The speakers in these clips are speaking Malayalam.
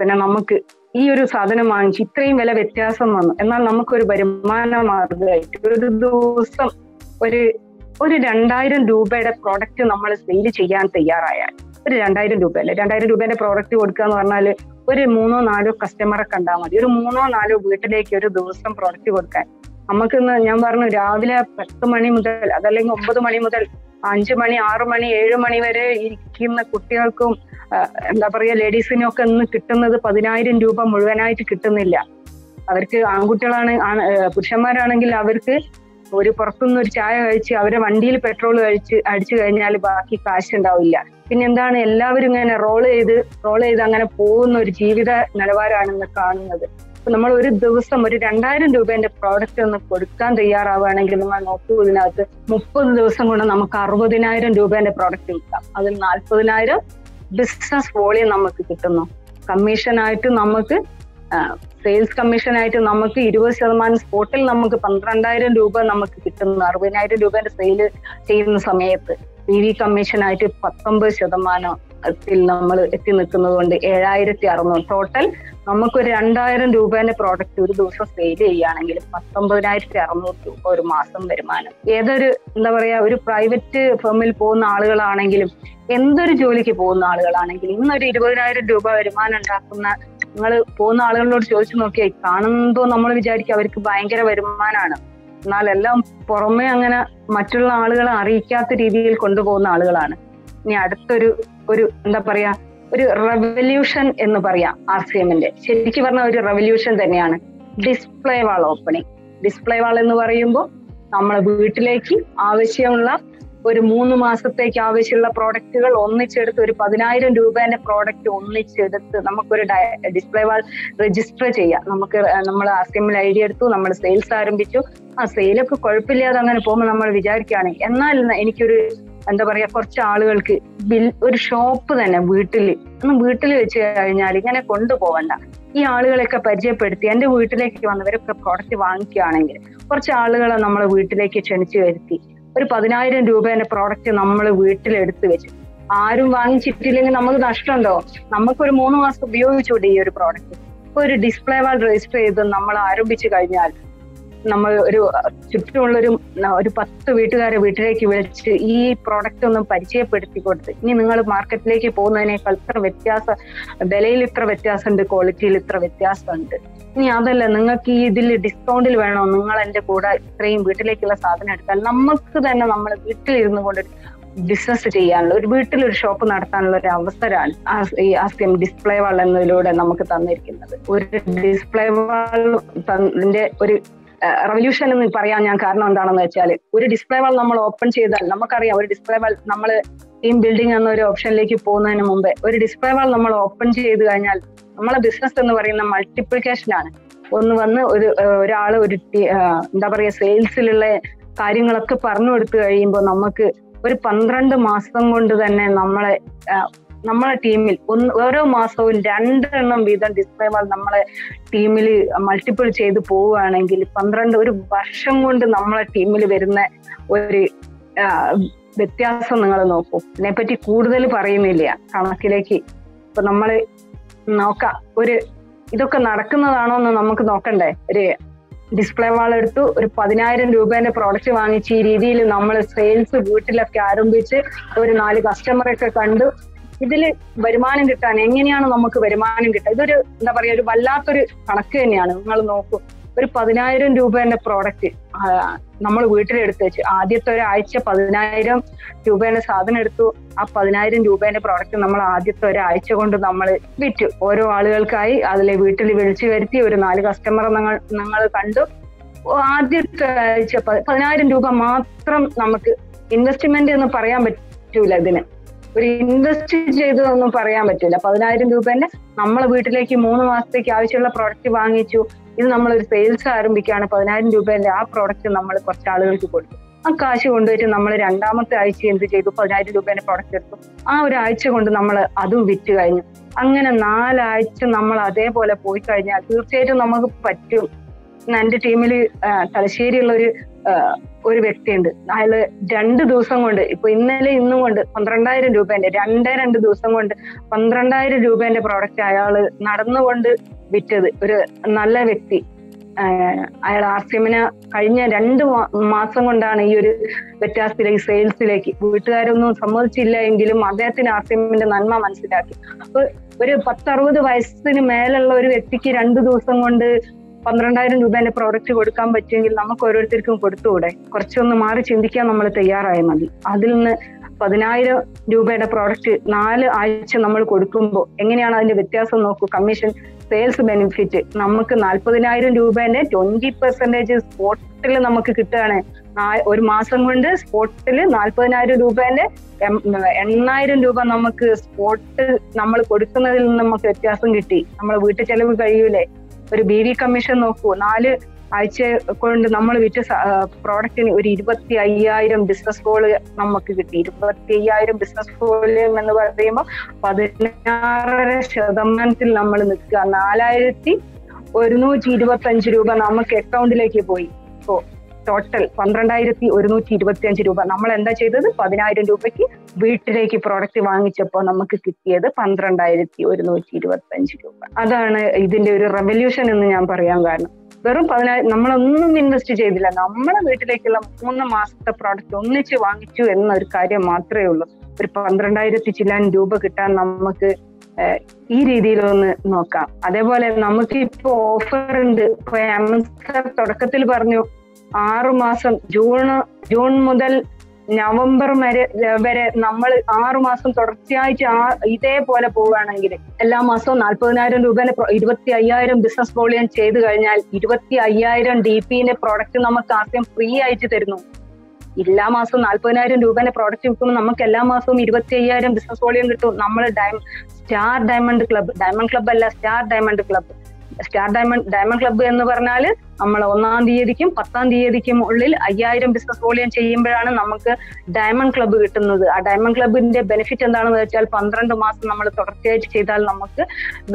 പിന്നെ നമുക്ക് ഈ ഒരു സാധനം വാങ്ങിച്ച് ഇത്രയും വില വ്യത്യാസം വന്നു എന്നാൽ നമുക്കൊരു വരുമാന മാർഗമായിട്ട് ഒരു ദിവസം ഒരു ഒരു രണ്ടായിരം രൂപയുടെ പ്രോഡക്റ്റ് നമ്മൾ സെയിൽ ചെയ്യാൻ തയ്യാറായാൽ ഒരു രണ്ടായിരം രൂപയല്ലേ രണ്ടായിരം രൂപേന്റെ പ്രോഡക്റ്റ് കൊടുക്കുക എന്ന് പറഞ്ഞാൽ ഒരു മൂന്നോ നാലോ കസ്റ്റമറെ കണ്ടാൽ മതി ഒരു മൂന്നോ നാലോ വീട്ടിലേക്ക് ഒരു ദിവസം പ്രോഡക്റ്റ് കൊടുക്കാൻ നമുക്ക് ഇന്ന് ഞാൻ പറഞ്ഞു രാവിലെ പത്ത് മണി മുതൽ അതല്ലെങ്കിൽ ഒമ്പത് മണി മുതൽ അഞ്ചു മണി ആറു മണി ഏഴു മണി വരെ ഇരിക്കുന്ന കുട്ടികൾക്കും ആ, എന്താ പറയാ ലേഡീസിനും ഒക്കെ ഇന്ന് കിട്ടുന്നത് പതിനായിരം രൂപ മുഴുവനായിട്ട് കിട്ടുന്നില്ല അവർക്ക് ആൺകുട്ടികളാണ് ആണ്- ഏ, പുരുഷന്മാരാണെങ്കിൽ അവർക്ക് ഒരു പുറത്തുനിന്ന് ഒരു ചായ കഴിച്ച് അവരെ വണ്ടിയിൽ പെട്രോൾ കഴിച്ച് അടിച്ചു കഴിഞ്ഞാൽ ബാക്കി കാശ് ഉണ്ടാവില്ല പിന്നെ എന്താണ് എല്ലാവരും ഇങ്ങനെ റോൾ ചെയ്ത് റോൾ ചെയ്ത് അങ്ങനെ പോകുന്ന ഒരു ജീവിത നിലവാരമാണ് ഇന്ന് കാണുന്നത് അപ്പൊ നമ്മൾ ഒരു ദിവസം ഒരു രണ്ടായിരം രൂപേന്റെ പ്രോഡക്റ്റ് ഒന്ന് കൊടുക്കാൻ തയ്യാറാവുകയാണെങ്കിൽ നിങ്ങൾ നോക്കൂ ഇതിനകത്ത് മുപ്പത് ദിവസം കൊണ്ട് നമുക്ക് അറുപതിനായിരം രൂപേന്റെ പ്രോഡക്റ്റ് വിൽക്കാം അതിൽ നാൽപ്പതിനായിരം ബിസിനസ് വോളിയം നമുക്ക് കിട്ടുന്നു കമ്മീഷനായിട്ട് നമുക്ക് സെയിൽസ് കമ്മീഷനായിട്ട് നമുക്ക് ഇരുപത് ശതമാനം സ്പോട്ടിൽ നമുക്ക് പന്ത്രണ്ടായിരം രൂപ നമുക്ക് കിട്ടുന്നു അറുപതിനായിരം രൂപേന്റെ സെയിൽ ചെയ്യുന്ന സമയത്ത് പി വി കമ്മീഷനായിട്ട് പത്തൊമ്പത് ശതമാനത്തിൽ നമ്മൾ എത്തി നിൽക്കുന്നത് കൊണ്ട് ഏഴായിരത്തി അറുന്നൂറ് ടോട്ടൽ നമുക്കൊരു രണ്ടായിരം രൂപേന്റെ പ്രോഡക്റ്റ് ഒരു ദിവസം സെയിൽ ചെയ്യുകയാണെങ്കിൽ പത്തൊമ്പതിനായിരത്തി അറുന്നൂറ് രൂപ ഒരു മാസം വരുമാനം ഏതൊരു എന്താ പറയാ ഒരു പ്രൈവറ്റ് ഫേമിൽ പോകുന്ന ആളുകളാണെങ്കിലും എന്തൊരു ജോലിക്ക് പോകുന്ന ആളുകളാണെങ്കിലും ഇന്നൊരു ഇരുപതിനായിരം രൂപ വരുമാനം ഉണ്ടാക്കുന്ന നിങ്ങൾ പോകുന്ന ആളുകളോട് ചോദിച്ചു നോക്കിയാൽ കാണുമ്പോൾ നമ്മൾ വിചാരിക്കും അവർക്ക് ഭയങ്കര വരുമാനമാണ് എന്നാൽ എല്ലാം പുറമെ അങ്ങനെ മറ്റുള്ള ആളുകളെ അറിയിക്കാത്ത രീതിയിൽ കൊണ്ടുപോകുന്ന ആളുകളാണ് ഇനി അടുത്തൊരു ഒരു എന്താ പറയാ ഒരു റെവല്യൂഷൻ എന്ന് പറയാം ആർ സി എമ്മിന്റെ ശരിക്കും പറഞ്ഞ ഒരു റെവല്യൂഷൻ തന്നെയാണ് display wall opening display wall എന്ന് പറയുമ്പോൾ നമ്മളെ വീട്ടിലേക്ക് ആവശ്യമുള്ള ഒരു മൂന്ന് മാസത്തേക്ക് ആവശ്യമുള്ള പ്രോഡക്റ്റുകൾ ഒന്നിച്ചെടുത്ത് ഒരു പതിനായിരം രൂപേന്റെ പ്രോഡക്റ്റ് ഒന്നിച്ചെടുത്ത് നമുക്കൊരു ഡിസ്പ്ലേ വാൾ രജിസ്റ്റർ ചെയ്യാം നമുക്ക് നമ്മൾ ആർ സി എമ്മിൽ ഐ ഡി എടുത്തു നമ്മൾ സെയിൽസ് ആരംഭിച്ചു ആ സെയിലൊക്കെ കുഴപ്പമില്ലാതെ അങ്ങനെ പോകുമ്പോൾ നമ്മൾ വിചാരിക്കുകയാണ് എന്നാൽ എനിക്കൊരു എന്താ പറയാ കുറച്ച് ആളുകൾക്ക് ബിൽ ഒരു ഷോപ്പ് തന്നെ വീട്ടിൽ ഒന്ന് വീട്ടിൽ വെച്ച് കഴിഞ്ഞാൽ ഇങ്ങനെ കൊണ്ടുപോകണ്ട ഈ ആളുകളെയൊക്കെ പരിചയപ്പെടുത്തി എന്റെ വീട്ടിലേക്ക് വന്നവരൊക്കെ പ്രോഡക്റ്റ് വാങ്ങിക്കുകയാണെങ്കിൽ കുറച്ച് ആളുകളെ നമ്മളെ വീട്ടിലേക്ക് ക്ഷണിച്ചു വരുത്തി ഒരു പതിനായിരം രൂപേന്റെ പ്രോഡക്റ്റ് നമ്മൾ വീട്ടിലെടുത്ത് വെച്ചു ആരും വാങ്ങിച്ചിട്ടില്ലെങ്കിൽ നമുക്ക് നഷ്ടമുണ്ടോ നമുക്കൊരു മൂന്ന് മാസം ഉപയോഗിച്ചൂടെ ഈ ഒരു പ്രോഡക്റ്റ് ഇപ്പൊ ഒരു ഡിസ്പ്ലേ വാൾ രജിസ്റ്റർ ചെയ്ത് നമ്മൾ ആരംഭിച്ചു കഴിഞ്ഞാൽ നമ്മൾ ഒരു ചുറ്റുമുള്ളൊരു ഒരു പത്ത് വീട്ടുകാരെ വീട്ടിലേക്ക് വിളിച്ച് ഈ പ്രോഡക്റ്റ് ഒന്ന് പരിചയപ്പെടുത്തി കൊടുത്ത് ഇനി നിങ്ങൾ മാർക്കറ്റിലേക്ക് പോകുന്നതിനേക്കാൾ ഇത്ര വ്യത്യാസം വിലയിൽ ഇത്ര വ്യത്യാസമുണ്ട് ക്വാളിറ്റിയിൽ ഇത്ര വ്യത്യാസമുണ്ട് ഇനി അതല്ല നിങ്ങൾക്ക് ഈ ഇതിൽ ഡിസ്കൗണ്ടിൽ വേണോ നിങ്ങൾ എന്റെ കൂടെ ഇത്രയും വീട്ടിലേക്കുള്ള സാധനം എടുത്താൽ നമുക്ക് തന്നെ നമ്മൾ വീട്ടിലിരുന്നു കൊണ്ട് ബിസിനസ് ചെയ്യാനുള്ള ഒരു വീട്ടിലൊരു ഷോപ്പ് നടത്താനുള്ള ഒരു അവസരമാണ് ആ- ഈ ആസ്യം ഡിസ്പ്ലേ വാൾ എന്നതിലൂടെ നമുക്ക് തന്നിരിക്കുന്നത് ഒരു ഡിസ്പ്ലേ വാളിന്റെ ഒരു റവല്യൂഷൻ എന്ന് പറയാൻ ഞാൻ കാരണം എന്താണെന്ന് വെച്ചാൽ ഒരു ഡിസ്പ്ലേ വാൾ നമ്മൾ ഓപ്പൺ ചെയ്താൽ നമുക്കറിയാം ഒരു ഡിസ്പ്ലേ വാൾ നമ്മൾ ടീം ബിൽഡിംഗ് എന്ന ഒരു ഓപ്ഷനിലേക്ക് പോകുന്നതിന് മുമ്പേ ഒരു ഡിസ്പ്ലേ വാൾ നമ്മൾ ഓപ്പൺ ചെയ്ത് കഴിഞ്ഞാൽ നമ്മളെ ബിസിനസ് എന്ന് പറയുന്ന മൾട്ടിപ്ലിക്കേഷൻ ആണ് ഒന്ന് വന്ന് ഒരു ഏഹ്, ഒരാള് ഒരു ടി- ഏഹ്, എന്താ പറയാ സെയിൽസിലുള്ള കാര്യങ്ങളൊക്കെ പറഞ്ഞു കൊടുത്തു കഴിയുമ്പോൾ നമുക്ക് ഒരു പന്ത്രണ്ട് മാസം കൊണ്ട് തന്നെ നമ്മളെ ഏഹ്, നമ്മളെ ടീമിൽ ഒന്ന് ഓരോ മാസവും രണ്ടെണ്ണം വീതം ഡിസ്പ്ലേ വാൾ നമ്മളെ ടീമിൽ മൾട്ടിപ്പിൾ ചെയ്ത് പോവുകയാണെങ്കിൽ പന്ത്രണ്ട് ഒരു വർഷം കൊണ്ട് നമ്മളെ ടീമിൽ വരുന്ന ഒരു ആ, വ്യത്യാസം നിങ്ങൾ നോക്കൂ ഇതിനെപ്പറ്റി കൂടുതൽ പറയുന്നില്ല കണക്കിലേക്ക് ഇപ്പൊ നമ്മള് നോക്കാം ഒരു ഇതൊക്കെ നടക്കുന്നതാണോ എന്ന് നമുക്ക് നോക്കണ്ടേ ഒരു ഡിസ്പ്ലേ വാൾ എടുത്തു ഒരു പതിനായിരം രൂപേന്റെ പ്രോഡക്റ്റ് വാങ്ങിച്ച് ഈ രീതിയിൽ നമ്മൾ സെയിൽസ് വീട്ടിലൊക്കെ ആരംഭിച്ച് ഒരു നാല് കസ്റ്റമറൊക്കെ കണ്ടു ഇതില് വരുമാനം കിട്ടാൻ എങ്ങനെയാണ് നമുക്ക് വരുമാനം കിട്ടുക ഇതൊരു എന്താ പറയാ ഒരു വല്ലാത്തൊരു കണക്ക് തന്നെയാണ് നിങ്ങൾ നോക്കൂ ഒരു പതിനായിരം രൂപേന്റെ പ്രോഡക്റ്റ് നമ്മൾ വീട്ടിലെടുത്ത് വെച്ച് ആദ്യത്തെ ഒരാഴ്ച പതിനായിരം രൂപേന്റെ സാധനം എടുത്തു ആ പതിനായിരം രൂപേന്റെ പ്രോഡക്റ്റ് നമ്മൾ ആദ്യത്തെ ഒരാഴ്ച കൊണ്ട് നമ്മൾ വിറ്റു ഓരോ ആളുകൾക്കായി അതിലെ വീട്ടിൽ വിളിച്ചു വരുത്തി ഒരു നാല് കസ്റ്റമർ ഞങ്ങൾ ഞങ്ങൾ കണ്ടു ഓ, ആദ്യത്തെ ആഴ്ച പ- പതിനായിരം രൂപ മാത്രം നമുക്ക് ഇൻവെസ്റ്റ്മെന്റ് എന്ന് പറയാൻ പറ്റൂല ഇതിന് ഒരു ഇൻവെസ്റ്റ് ചെയ്തതൊന്നും പറയാൻ പറ്റൂല പതിനായിരം രൂപേന്റെ നമ്മളെ വീട്ടിലേക്ക് മൂന്ന് മാസത്തേക്ക് ആവശ്യമുള്ള പ്രോഡക്റ്റ് വാങ്ങിച്ചു ഇത് നമ്മൾ ഒരു സെയിൽസ് ആരംഭിക്കുകയാണ് പതിനായിരം രൂപേന്റെ ആ പ്രോഡക്റ്റ് നമ്മൾ കുറച്ച് ആളുകൾക്ക് കൊടുത്തു ആ കാശ് കൊണ്ടുപോയിട്ട് നമ്മൾ രണ്ടാമത്തെ ആഴ്ച എന്ത് ചെയ്തു പതിനായിരം രൂപേന്റെ പ്രോഡക്റ്റ് എടുത്തു ആ ഒരാഴ്ച കൊണ്ട് നമ്മൾ അതും വിറ്റ് കഴിഞ്ഞു അങ്ങനെ നാലാഴ്ച നമ്മൾ അതേപോലെ പോയി കഴിഞ്ഞാൽ തീർച്ചയായിട്ടും നമുക്ക് പറ്റും എന്റെ ടീമിൽ തലശ്ശേരിയുള്ള ഒരു ആ, ഒരു വ്യക്തിയുണ്ട് അയാള് രണ്ട് ദിവസം കൊണ്ട് ഇപ്പൊ ഇന്നലെ ഇന്നും കൊണ്ട് പന്ത്രണ്ടായിരം രൂപേന്റെ രണ്ടേ രണ്ട് ദിവസം കൊണ്ട് പന്ത്രണ്ടായിരം രൂപേന്റെ പ്രോഡക്റ്റ് അയാള് നടന്നുകൊണ്ട് വിറ്റത് ഒരു നല്ല വ്യക്തി ആഹ് അയാൾ ആർ സി എമ്മിന് കഴിഞ്ഞ രണ്ട് മാ- മാസം കൊണ്ടാണ് ഈ ഒരു വ്യത്യാസത്തിലേക്ക് സെയിൽസിലേക്ക് വീട്ടുകാരൊന്നും സമ്മതിച്ചില്ല എങ്കിലും അദ്ദേഹത്തിന് ആർ സി എമ്മിന്റെ നന്മ മനസ്സിലാക്കി അപ്പൊ ഒരു പത്തറുപത് വയസ്സിന് മേലുള്ള ഒരു വ്യക്തിക്ക് രണ്ടു ദിവസം കൊണ്ട് പന്ത്രണ്ടായിരം രൂപേന്റെ പ്രോഡക്റ്റ് കൊടുക്കാൻ പറ്റുമെങ്കിൽ നമുക്ക് ഓരോരുത്തർക്കും കൊടുത്തുകൂടെ കുറച്ചൊന്ന് മാറി ചിന്തിക്കാൻ നമ്മൾ തയ്യാറായാൽ മതി അതിൽ നിന്ന് പതിനായിരം രൂപയുടെ പ്രോഡക്റ്റ് നാല് ആഴ്ച നമ്മൾ കൊടുക്കുമ്പോൾ എങ്ങനെയാണ് അതിന്റെ വ്യത്യാസം നോക്കൂ കമ്മീഷൻ സെയിൽസ് ബെനിഫിറ്റ് നമുക്ക് നാൽപ്പതിനായിരം രൂപേന്റെ ട്വന്റി പെർസെന്റേജ് സ്പോട്ടിൽ നമുക്ക് കിട്ടുകയാണ് നാ- ഒരു മാസം കൊണ്ട് സ്പോട്ടിൽ നാൽപ്പതിനായിരം രൂപേന്റെ എം- എണ്ണായിരം രൂപ നമുക്ക് സ്പോട്ട് നമ്മൾ കൊടുക്കുന്നതിൽ നിന്ന് നമുക്ക് വ്യത്യാസം കിട്ടി നമ്മൾ വീട്ടു ചെലവ് കഴിയൂലേ ഒരു ബി വി കമ്മീഷൻ നോക്കൂ നാല് ആഴ്ച കൊണ്ട് നമ്മൾ വിറ്റ പ്രോഡക്റ്റിന് ഒരു ഇരുപത്തി അയ്യായിരം ബിസിനസ് കോള് നമുക്ക് കിട്ടി ഇരുപത്തി അയ്യായിരം ബിസിനസ് വോളിയം എന്ന് പറയുമ്പോൾ പതിനാറര ശതമാനത്തിൽ നമ്മൾ നിൽക്കുക നാലായിരത്തി ഒരുന്നൂറ്റി ഇരുപത്തി അഞ്ച് രൂപ നമുക്ക് അക്കൗണ്ടിലേക്ക് പോയി ഇപ്പോ ടോട്ടൽ പന്ത്രണ്ടായിരത്തി ഒരുന്നൂറ്റി ഇരുപത്തി അഞ്ച് രൂപ നമ്മൾ എന്താ ചെയ്തത് പതിനായിരം രൂപയ്ക്ക് വീട്ടിലേക്ക് പ്രോഡക്റ്റ് വാങ്ങിച്ചപ്പോൾ നമുക്ക് കിട്ടിയത് പന്ത്രണ്ടായിരത്തി ഒരുന്നൂറ്റി ഇരുപത്തി അഞ്ച് രൂപ അതാണ് ഇതിന്റെ ഒരു റെവല്യൂഷൻ എന്ന് ഞാൻ പറയാൻ കാരണം വെറും പതിനായിരം നമ്മളൊന്നും ഇൻവെസ്റ്റ് ചെയ്തില്ല നമ്മളെ വീട്ടിലേക്കുള്ള മൂന്ന് മാസത്തെ പ്രോഡക്റ്റ് ഒന്നിച്ച് വാങ്ങിച്ചു എന്നൊരു കാര്യം മാത്രമേ ഉള്ളൂ ഒരു പന്ത്രണ്ടായിരത്തി ചില്ലാൻ രൂപ കിട്ടാൻ നമുക്ക് ഏഹ്, ഈ രീതിയിലൊന്ന് നോക്കാം അതേപോലെ നമുക്ക് ഇപ്പൊ ഓഫർ ഉണ്ട് ഇപ്പൊ ആമസോൺ തുടക്കത്തിൽ പറഞ്ഞു ആറു മാസം ജൂൺ ജൂൺ മുതൽ നവംബർ വരെ വരെ നമ്മൾ ആറു മാസം തുടർച്ചയായിട്ട് ആ ഇതേപോലെ പോവുകയാണെങ്കിൽ എല്ലാ മാസവും നാൽപ്പതിനായിരം രൂപേന്റെ പ്രൊ- ഇരുപത്തി അയ്യായിരം ബിസിനസ് വോളിയം ചെയ്തു കഴിഞ്ഞാൽ ഇരുപത്തി അയ്യായിരം ഡി പിന്റെ പ്രോഡക്റ്റ് നമുക്ക് ആദ്യം ഫ്രീ ആയിട്ട് തരുന്നു എല്ലാ മാസവും നാൽപ്പതിനായിരം രൂപേന്റെ പ്രോഡക്റ്റ് വിൽക്കുമ്പോൾ നമുക്ക് എല്ലാ മാസവും ഇരുപത്തി അയ്യായിരം ബിസിനസ് വോളിയം കിട്ടും നമ്മൾ ഡയമ star diamond club diamond club അല്ല star diamond club star diamond diamond club എന്ന് പറഞ്ഞാൽ നമ്മൾ ഒന്നാം തീയതിക്കും പത്താം തീയതിക്കും ഉള്ളിൽ അയ്യായിരം ബിസിനസ് വോളിയം ചെയ്യുമ്പോഴാണ് നമുക്ക് ഡയമണ്ട് ക്ലബ്ബ് കിട്ടുന്നത് ആ ഡയമണ്ട് ക്ലബിന്റെ ബെനിഫിറ്റ് എന്താണെന്ന് വെച്ചാൽ പന്ത്രണ്ട് മാസം നമ്മൾ തുടർച്ചയായിട്ട് ചെയ്താൽ നമുക്ക്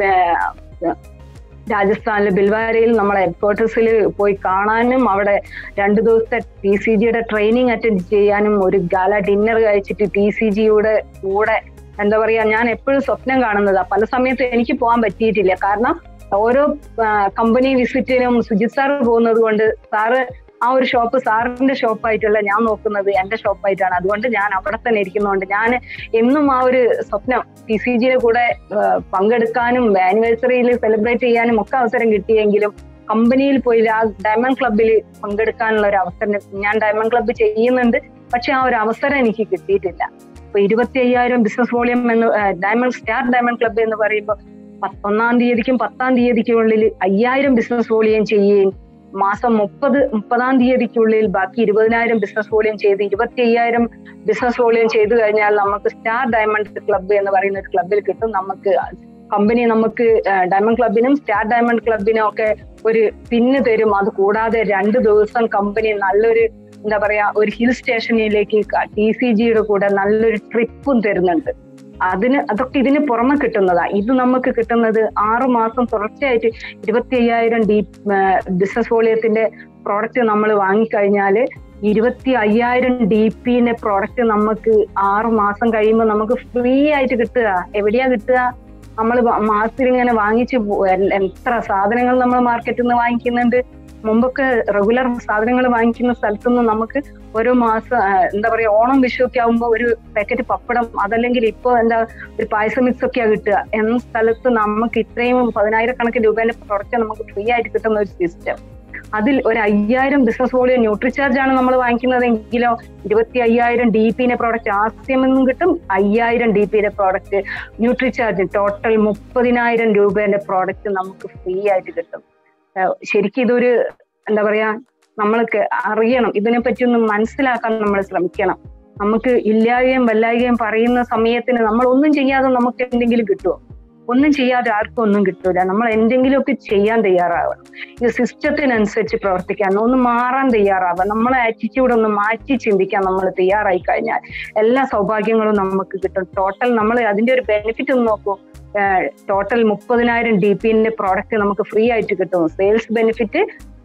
വേ- രാജസ്ഥാനിലെ ബിൽവാരയിൽ നമ്മളെ ഹെഡ്ക്വാർട്ടേഴ്സിൽ പോയി കാണാനും അവിടെ രണ്ടു ദിവസത്തെ ടി സി ജിയുടെ ട്രെയിനിങ് അറ്റൻഡ് ചെയ്യാനും ഒരു ഗാല ഡിന്നർ കഴിച്ചിട്ട് ടി സി ജിയുടെ കൂടെ എന്താ പറയാ ഞാൻ എപ്പോഴും സ്വപ്നം കാണുന്നതാ പല സമയത്ത് എനിക്ക് പോകാൻ പറ്റിയിട്ടില്ല കാരണം ഓരോ കമ്പനി വിസിറ്റിനും സുജിത് സാറ് പോകുന്നത് കൊണ്ട് സാറ് ആ ഒരു ഷോപ്പ് സാറിന്റെ ഷോപ്പായിട്ടല്ല ഞാൻ നോക്കുന്നത് എന്റെ ഷോപ്പായിട്ടാണ് അതുകൊണ്ട് ഞാൻ അവിടെ തന്നെ ഇരിക്കുന്നതുകൊണ്ട് ഞാൻ എന്നും ആ ഒരു സ്വപ്നം ടി സി ജിയുടെ കൂടെ ആ, പങ്കെടുക്കാനും ആനിവേഴ്സറിയിൽ സെലിബ്രേറ്റ് ചെയ്യാനും ഒക്കെ അവസരം കിട്ടിയെങ്കിലും കമ്പനിയിൽ പോയി ആ ഡയമണ്ട് ക്ലബിൽ പങ്കെടുക്കാനുള്ള ഒരു അവസരം ഞാൻ ഡയമണ്ട് ക്ലബ്ബ് ചെയ്യുന്നുണ്ട് പക്ഷെ ആ ഒരു അവസരം എനിക്ക് കിട്ടിയിട്ടില്ല ഇപ്പൊ ഇരുപത്തി അയ്യായിരം ബിസിനസ് വോളിയം എന്ന് ഡയമണ്ട് സ്റ്റാർ ഡയമണ്ട് ക്ലബ്ബ് എന്ന് പറയുമ്പോൾ പത്ത് ഒന്നാം തീയതിക്കും പത്താം തീയതിക്കുള്ളിൽ അയ്യായിരം ബിസിനസ് വോളിയം ചെയ്യുകയും മാസം മുപ്പത് മുപ്പതാം തീയതിക്കുള്ളിൽ ബാക്കി ഇരുപതിനായിരം ബിസിനസ് വോളിയം ചെയ്ത് ഇരുപത്തി അയ്യായിരം ബിസിനസ് വോളിയം ചെയ്തു കഴിഞ്ഞാൽ നമുക്ക് സ്റ്റാർ ഡയമണ്ട് ക്ലബ്ബ് എന്ന് പറയുന്ന ഒരു ക്ലബിൽ കിട്ടും നമുക്ക് കമ്പനി നമുക്ക് ഡയമണ്ട് ക്ലബിനും സ്റ്റാർ ഡയമണ്ട് ക്ലബിനും ഒക്കെ ഒരു പിന്ന് തരും അത് കൂടാതെ രണ്ട് ദിവസം കമ്പനി നല്ലൊരു എന്താ പറയാ ഒരു ഹിൽ സ്റ്റേഷനിലേക്ക് ടി സി ജിയുടെ കൂടെ നല്ലൊരു ട്രിപ്പും തരുന്നുണ്ട് അതിന് അതൊക്കെ ഇതിന് പുറമെ കിട്ടുന്നതാ ഇത് നമുക്ക് കിട്ടുന്നത് ആറു മാസം തുടർച്ചയായിട്ട് ഇരുപത്തി അയ്യായിരം ഡി ബിസിനസ് വോളിയത്തിന്റെ പ്രോഡക്റ്റ് നമ്മൾ വാങ്ങിക്കഴിഞ്ഞാല് ഇരുപത്തി അയ്യായിരം ഡി പിന്റെ പ്രോഡക്റ്റ് നമുക്ക് ആറു മാസം കഴിയുമ്പോൾ നമുക്ക് ഫ്രീ ആയിട്ട് കിട്ടുക എവിടെയാ കിട്ടുക നമ്മൾ മാസത്തിൽ ഇങ്ങനെ വാങ്ങിച്ച് പോ- എൽ- എത്ര സാധനങ്ങൾ നമ്മൾ മാർക്കറ്റിൽ നിന്ന് വാങ്ങിക്കുന്നുണ്ട് മുമ്പൊക്കെ റെഗുലർ സാധനങ്ങൾ വാങ്ങിക്കുന്ന സ്ഥലത്തുനിന്ന് നമുക്ക് ഓരോ മാസം ആ, എന്താ പറയാ ഓണം വിഷു ഒക്കെ ആകുമ്പോ ഒരു പാക്കറ്റ് പപ്പടം അതല്ലെങ്കിൽ ഇപ്പൊ എന്താ ഒരു പായസ മിക്സ് ഒക്കെയാ കിട്ടുക എന്ന സ്ഥലത്ത് നമുക്ക് ഇത്രയും പതിനായിരക്കണക്കിന് രൂപേന്റെ പ്രൊഡക്റ്റ് നമുക്ക് ഫ്രീ ആയിട്ട് കിട്ടുന്ന ഒരു സിസ്റ്റം അതിൽ ഒരു അയ്യായിരം ബിസിനസ് വോളിയം ന്യൂട്രിചാർജ് ആണ് നമ്മൾ വാങ്ങിക്കുന്നതെങ്കിലോ ഇരുപത്തി അയ്യായിരം ഡി പിന്റെ പ്രോഡക്റ്റ് ആസ്യം എന്നും കിട്ടും അയ്യായിരം ഡി പിയുടെ പ്രോഡക്റ്റ് ന്യൂട്രിചാർജ് ടോട്ടൽ മുപ്പതിനായിരം രൂപേന്റെ പ്രോഡക്റ്റ് നമുക്ക് ഫ്രീ ആയിട്ട് കിട്ടും ഏഹ് ശരിക്കും ഇതൊരു എന്താ പറയാ നമ്മൾക്ക് അറിയണം ഇതിനെപ്പറ്റി ഒന്ന് മനസ്സിലാക്കാൻ നമ്മൾ ശ്രമിക്കണം നമുക്ക് ഇല്ലായ്കയും വല്ലായ്കയും പറയുന്ന സമയത്തിന് നമ്മൾ ഒന്നും ചെയ്യാതെ നമുക്ക് എന്തെങ്കിലും കിട്ടുമോ ഒന്നും ചെയ്യാതെ ആർക്കും ഒന്നും കിട്ടൂല നമ്മൾ എന്തെങ്കിലുമൊക്കെ ചെയ്യാൻ തയ്യാറാവണം ഇത് സിസ്റ്റത്തിനനുസരിച്ച് പ്രവർത്തിക്കാൻ ഒന്ന് മാറാൻ തയ്യാറാവുക നമ്മളെ ആറ്റിറ്റ്യൂഡ് ഒന്ന് മാറ്റി ചിന്തിക്കാൻ നമ്മൾ തയ്യാറായി കഴിഞ്ഞാൽ എല്ലാ സൗഭാഗ്യങ്ങളും നമുക്ക് കിട്ടും ടോട്ടൽ നമ്മൾ അതിന്റെ ഒരു ബെനിഫിറ്റ് ഒന്ന് നോക്കൂ ടോട്ടൽ മുപ്പതിനായിരം ഡി പിന്റെ പ്രോഡക്റ്റ് നമുക്ക് ഫ്രീ ആയിട്ട് കിട്ടും സെയിൽസ് ബെനിഫിറ്റ്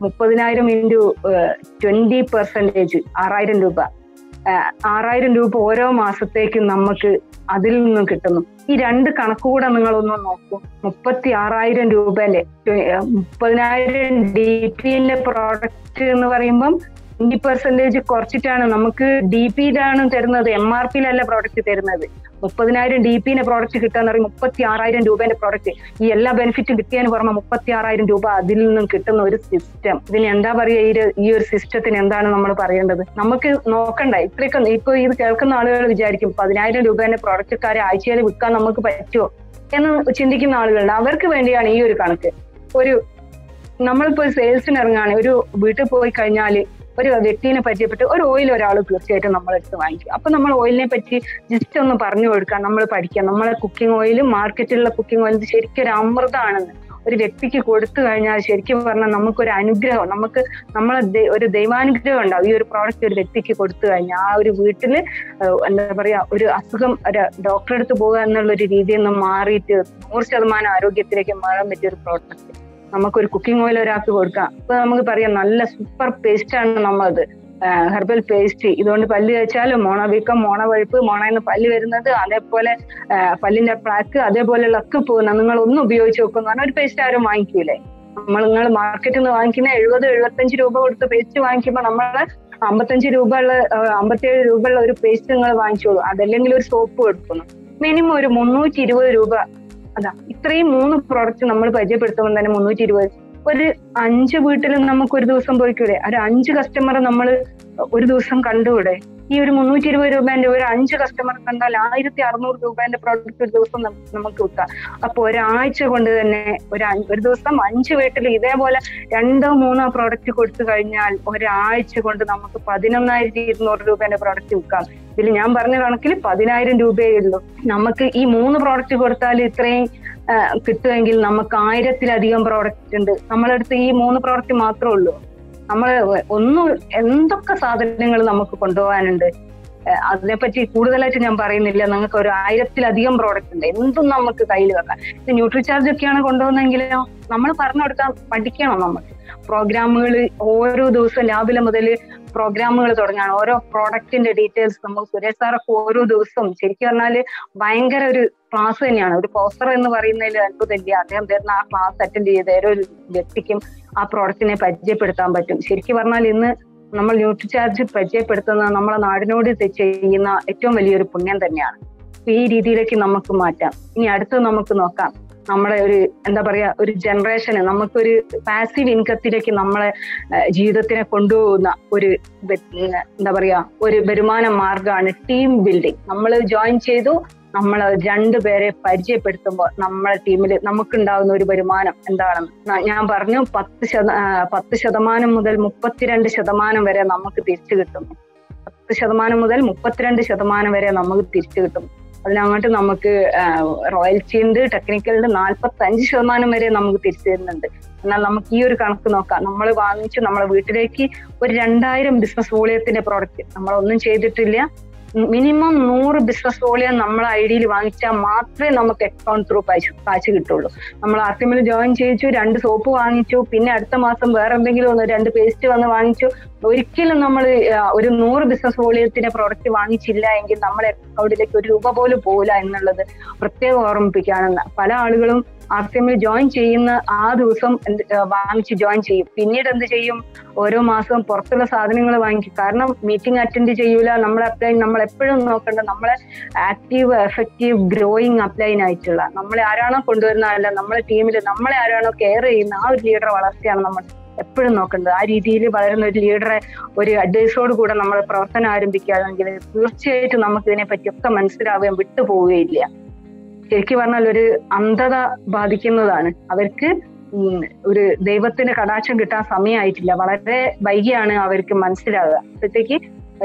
മുപ്പതിനായിരം ഇൻറ്റു ട്വന്റി പെർസെൻറ്റേജ് ആറായിരം രൂപ ആഹ് ആറായിരം രൂപ ഓരോ മാസത്തേക്കും നമുക്ക് അതിൽ നിന്നും കിട്ടുന്നു ഈ രണ്ട് കണക്കുകൂടെ നിങ്ങളൊന്ന് നോക്കൂ മുപ്പത്തി ആറായിരം രൂപയിലെ മുപ്പതിനായിരം ഡി പിയിലെ പ്രോഡക്റ്റ് എന്ന് പറയുമ്പം ട്വന്റി പെർസെന്റേജ് കുറച്ചിട്ടാണ് നമുക്ക് ഡി പിയിലാണ് തരുന്നത് എം ആർ പിയിലല്ല പ്രോഡക്റ്റ് തരുന്നത് മുപ്പതിനായിരം ഡി പിന്റെ പ്രോഡക്റ്റ് കിട്ടാന്ന് പറയും മുപ്പത്തി ആറായിരം രൂപേന്റെ പ്രോഡക്റ്റ് ഈ എല്ലാ ബെനിഫിറ്റും കിട്ടിയതിന് പുറമെ മുപ്പത്തി ആറായിരം രൂപ അതിൽ നിന്നും കിട്ടുന്ന ഒരു സിസ്റ്റം ഇതിന് എന്താ പറയുക ഈ ഒരു ഈ ഒരു സിസ്റ്റത്തിന് എന്താണ് നമ്മൾ പറയേണ്ടത് നമുക്ക് നോക്കണ്ട ഇത്രയൊക്കെ ഇപ്പൊ ഇത് കേൾക്കുന്ന ആളുകൾ വിചാരിക്കും പതിനായിരം രൂപേന്റെ പ്രോഡക്റ്റുകാരെ ആഴ്ചയിൽ വിൽക്കാൻ നമുക്ക് പറ്റുമോ എന്ന് ചിന്തിക്കുന്ന ആളുകളുണ്ട് അവർക്ക് വേണ്ടിയാണ് ഈ ഒരു കണക്ക് ഒരു നമ്മളിപ്പോ സെയിൽസിന് ഇറങ്ങാണ് ഒരു വീട്ടിൽ പോയി കഴിഞ്ഞാൽ ഒരു വ്യക്തിനെ പരിചയപ്പെട്ട് ഒരു ഓയിൽ ഒരാൾ തീർച്ചയായിട്ടും നമ്മളെടുത്ത് വാങ്ങിക്കും അപ്പൊ നമ്മൾ ഓയിലിനെ പറ്റി ജസ്റ്റ് ഒന്ന് പറഞ്ഞു കൊടുക്കാം നമ്മൾ പഠിക്കാം നമ്മളെ കുക്കിംഗ് ഓയിലും മാർക്കറ്റിലുള്ള കുക്കിംഗ് ഓയിൽ ശരിക്കും ഒരു അമൃതമാണെന്ന് ഒരു വ്യക്തിക്ക് കൊടുത്തു കഴിഞ്ഞാൽ ശരിക്കും പറഞ്ഞാൽ നമുക്കൊരു അനുഗ്രഹം നമുക്ക് നമ്മളെ ദൈ- ഒരു ദൈവാനുഗ്രഹം ഉണ്ടാവും ഈ ഒരു പ്രോഡക്റ്റ് ഒരു വ്യക്തിക്ക് കൊടുത്തു കഴിഞ്ഞാൽ ആ ഒരു വീട്ടില് ഏഹ് എന്താ പറയാ ഒരു അസുഖം ഒരു ഡോക്ടറെ അടുത്ത് പോകുക എന്നുള്ള ഒരു രീതിയിൽ നിന്ന് മാറിയിട്ട് നൂറ് ശതമാനം ആരോഗ്യത്തിലേക്ക് മാറാൻ പറ്റിയ ഒരു പ്രോഡക്റ്റ് നമുക്കൊരു കുക്കിംഗ് ഓയിൽ ഒരാൾക്ക് കൊടുക്കാം ഇപ്പൊ നമുക്ക് പറയാം നല്ല സൂപ്പർ പേസ്റ്റ് ആണ് നമ്മളത് ഹെർബൽ പേസ്റ്റ് ഇതുകൊണ്ട് പല്ല് കഴിച്ചാലും മോണവീക്കം മോണവഴുപ്പ് മോണന്ന് പല്ല് വരുന്നത് അതേപോലെ ആ, പല്ലിന്റെ പ്ലാക്ക് അതേപോലെയുള്ള ഒക്കെ പോകുന്ന നിങ്ങൾ ഒന്ന് ഉപയോഗിച്ച് നോക്കുന്ന പറഞ്ഞാൽ ഒരു പേസ്റ്റ് ആരും വാങ്ങിക്കൂലേ നമ്മൾ നിങ്ങൾ മാർക്കറ്റിൽ നിന്ന് വാങ്ങിക്കുന്ന എഴുപത് എഴുപത്തഞ്ച് രൂപ കൊടുത്ത് പേസ്റ്റ് വാങ്ങിക്കുമ്പോൾ നമ്മളെ അമ്പത്തഞ്ച് രൂപ ഉള്ള അമ്പത്തിയേഴ് രൂപ ഉള്ള ഒരു പേസ്റ്റ് നിങ്ങൾ വാങ്ങിച്ചോളൂ അതല്ലെങ്കിൽ ഒരു സോപ്പ് കൊടുക്കുന്നു മിനിമം ഒരു മുന്നൂറ്റി ഇരുപത് രൂപ അതാ ഇത്രയും മൂന്ന് പ്രോഡക്റ്റ് നമ്മൾ പരിചയപ്പെടുത്തുമ്പോൾ തന്നെ മുന്നൂറ്റി ഇരുപത് ഒരു അഞ്ച് വീട്ടിൽ നമുക്ക് ഒരു ദിവസം പോയിക്കൂടെ ഒരു അഞ്ച് കസ്റ്റമർ നമ്മൾ ഒരു ദിവസം കണ്ടുകൂടെ ഈ ഒരു മുന്നൂറ്റി ഇരുപത് രൂപേന്റെ ഒരു അഞ്ച് കസ്റ്റമർ കണ്ടാൽ ആയിരത്തി അറുന്നൂറ് രൂപേന്റെ പ്രോഡക്റ്റ് ഒരു ദിവസം നം- നമുക്ക് വിൽക്കാം അപ്പൊ ഒരാഴ്ച കൊണ്ട് തന്നെ ഒരു അഞ്ച്- ഒരു ദിവസം അഞ്ച് വീട്ടിൽ ഇതേപോലെ രണ്ടോ മൂന്നോ പ്രോഡക്റ്റ് കൊടുത്തു കഴിഞ്ഞാൽ ഒരാഴ്ച കൊണ്ട് നമുക്ക് പതിനൊന്നായിരത്തി ഇരുന്നൂറ് രൂപേന്റെ പ്രോഡക്റ്റ് വിൽക്കാം ഇതിൽ ഞാൻ പറഞ്ഞ കണക്കിൽ പതിനായിരം രൂപയേ ഉള്ളൂ നമുക്ക് ഈ മൂന്ന് പ്രോഡക്റ്റ് കൊടുത്താൽ ഇത്രയും ആ, കിട്ടുമെങ്കിൽ നമുക്ക് ആയിരത്തിലധികം പ്രോഡക്റ്റ് ഉണ്ട് നമ്മളടുത്ത് ഈ മൂന്ന് പ്രോഡക്റ്റ് മാത്രമേ ഉള്ളൂ നമ്മൾ ഒന്നും എന്തൊക്കെ സാധനങ്ങൾ നമുക്ക് കൊണ്ടുപോകാനുണ്ട് ഏഹ് അതിനെപ്പറ്റി കൂടുതലായിട്ട് ഞാൻ പറയുന്നില്ല നിങ്ങൾക്ക് ഒരു ആയിരത്തിലധികം പ്രോഡക്റ്റ് ഉണ്ട് എന്തും നമുക്ക് കയ്യിൽ വെക്കാം ഇത് ന്യൂട്രി ചാർജ് ഒക്കെയാണ് കൊണ്ടുപോകുന്നെങ്കിലോ നമ്മൾ പറഞ്ഞു കൊടുക്കാൻ പഠിക്കണം നമ്മൾ പ്രോഗ്രാമുകൾ ഓരോ ദിവസവും രാവിലെ മുതൽ പ്രോഗ്രാമുകൾ തുടങ്ങാണ് ഓരോ പ്രോഡക്റ്റിന്റെ ഡീറ്റെയിൽസ് നമുക്ക് സുരേഷ് സാറൊക്കെ ഓരോ ദിവസവും ശരിക്കും പറഞ്ഞാല് ഭയങ്കര ഒരു ക്ലാസ് തന്നെയാണ് ഒരു പോസ്റ്റർ എന്ന് പറയുന്നതിൽ അത്ഭുതമില്ല അദ്ദേഹം തരുന്ന ആ ക്ലാസ് അറ്റൻഡ് ചെയ്ത ഓരോ ഒരു വ്യക്തിക്കും ആ പ്രോഡക്റ്റിനെ പരിചയപ്പെടുത്താൻ പറ്റും ശരിക്കും പറഞ്ഞാൽ ഇന്ന് നമ്മൾ ന്യൂട്രി ചാർജ് പരിചയപ്പെടുത്തുന്ന നമ്മളെ നാടിനോട് ഇത് ചെയ്യുന്ന ഏറ്റവും വലിയൊരു പുണ്യം തന്നെയാണ് അപ്പൊ ഈ രീതിയിലേക്ക് നമുക്ക് മാറ്റാം ഇനി അടുത്ത് നമുക്ക് നോക്കാം നമ്മുടെ ഒരു എന്താ പറയാ ഒരു ജനറേഷന് നമുക്കൊരു പാസീവ് ഇൻകത്തിലേക്ക് നമ്മളെ ഏഹ്, ജീവിതത്തിനെ കൊണ്ടുപോകുന്ന ഒരു വ്യ- ഉം, എന്താ പറയാ ഒരു വരുമാന മാർഗമാണ് ടീം ബിൽഡിംഗ് നമ്മൾ ജോയിൻ ചെയ്തു നമ്മൾ രണ്ടുപേരെ പരിചയപ്പെടുത്തുമ്പോൾ നമ്മളെ ടീമിൽ നമുക്കുണ്ടാകുന്ന ഒരു വരുമാനം എന്താണെന്ന് ന- ഞാൻ പറഞ്ഞു പത്ത് ശത ആ, പത്ത് ശതമാനം മുതൽ മുപ്പത്തിരണ്ട് ശതമാനം വരെ നമുക്ക് തിരിച്ചു കിട്ടും പത്ത് ശതമാനം മുതൽ മുപ്പത്തിരണ്ട് ശതമാനം വരെ നമുക്ക് തിരിച്ചു കിട്ടും അതിനങ്ങോട്ട് നമുക്ക് റോയൽറ്റി ഉണ്ട് ടെക്നിക്കൽ ഉണ്ട് നാൽപ്പത്തി അഞ്ച് ശതമാനം വരെ നമുക്ക് തിരിച്ചു തരുന്നുണ്ട് എന്നാൽ നമുക്ക് ഈ ഒരു കണക്ക് നോക്കാം നമ്മൾ വാങ്ങിച്ച് നമ്മളെ വീട്ടിലേക്ക് ഒരു രണ്ടായിരം ബിസിനസ് വോളിയത്തിന്റെ പ്രോഡക്റ്റ് നമ്മളൊന്നും ചെയ്തിട്ടില്ല മിനിമം നൂറ് ബിസിനസ് വോളിയം നമ്മളെ ഐ ഡിയിൽ വാങ്ങിച്ചാൽ മാത്രമേ നമുക്ക് അക്കൗണ്ട് ത്രൂ കാശ് കാശ് കിട്ടുള്ളൂ നമ്മൾ ആർട്ടിമിൽ ജോയിൻ ചെയ്യിച്ചു രണ്ട് സോപ്പ് വാങ്ങിച്ചു പിന്നെ അടുത്ത മാസം വേറെ എന്തെങ്കിലും ഒന്ന് രണ്ട് പേസ്റ്റ് വന്ന് വാങ്ങിച്ചു ഒരിക്കലും നമ്മൾ ഒരു നൂറ് ബിസിനസ് വോളിയത്തിന്റെ പ്രോഡക്റ്റ് വാങ്ങിച്ചില്ല എങ്കിൽ നമ്മളെ അക്കൗണ്ടിലേക്ക് ഒരു രൂപ പോലും പോകില്ല എന്നുള്ളത് പ്രത്യേകം ഓർമ്മിപ്പിക്കുകയാണ് പല ആളുകളും ആർ സി എമ്മിൽ ജോയിൻ ചെയ്യുന്ന ആ ദിവസം എന്ത് ആ, വാങ്ങിച്ച് ജോയിൻ ചെയ്യും പിന്നീട് എന്ത് ചെയ്യും ഓരോ മാസവും പുറത്തുള്ള സാധനങ്ങൾ വാങ്ങിക്കും കാരണം മീറ്റിംഗ് അറ്റൻഡ് ചെയ്യൂല നമ്മൾ അപ്ലൈൻ നമ്മൾ എപ്പോഴും നോക്കേണ്ടത് നമ്മളെ ആക്റ്റീവ് എഫക്റ്റീവ് ഗ്രോയിങ് അപ്ലൈൻ ആയിട്ടുള്ള നമ്മളെ ആരാണോ കൊണ്ടുവരുന്ന അല്ല നമ്മളെ ടീമിൽ നമ്മളെ ആരാണോ കെയർ ചെയ്യുന്ന ആ ഒരു ലീഡർ വളർച്ചയാണ് നമ്മൾ എപ്പോഴും നോക്കേണ്ടത് ആ രീതിയിൽ വളരുന്ന ഒരു ലീഡറെ ഒരു അഡ്വൈസോട് കൂടെ നമ്മൾ പ്രവർത്തനം ആരംഭിക്കുകയാണെങ്കിൽ തീർച്ചയായിട്ടും നമുക്ക് ഇതിനെ പറ്റിയൊക്കെ മനസ്സിലാവുകയും വിട്ടുപോവുകയില്ല ശരിക്കും പറഞ്ഞാൽ ഒരു അന്ധത ബാധിക്കുന്നതാണ് അവർക്ക് ഉം ഒരു ദൈവത്തിന്റെ കടാക്ഷം കിട്ടാൻ സമയമായിട്ടില്ല വളരെ വൈകിയാണ് അവർക്ക് മനസ്സിലാവുക അപ്പോഴത്തേക്ക്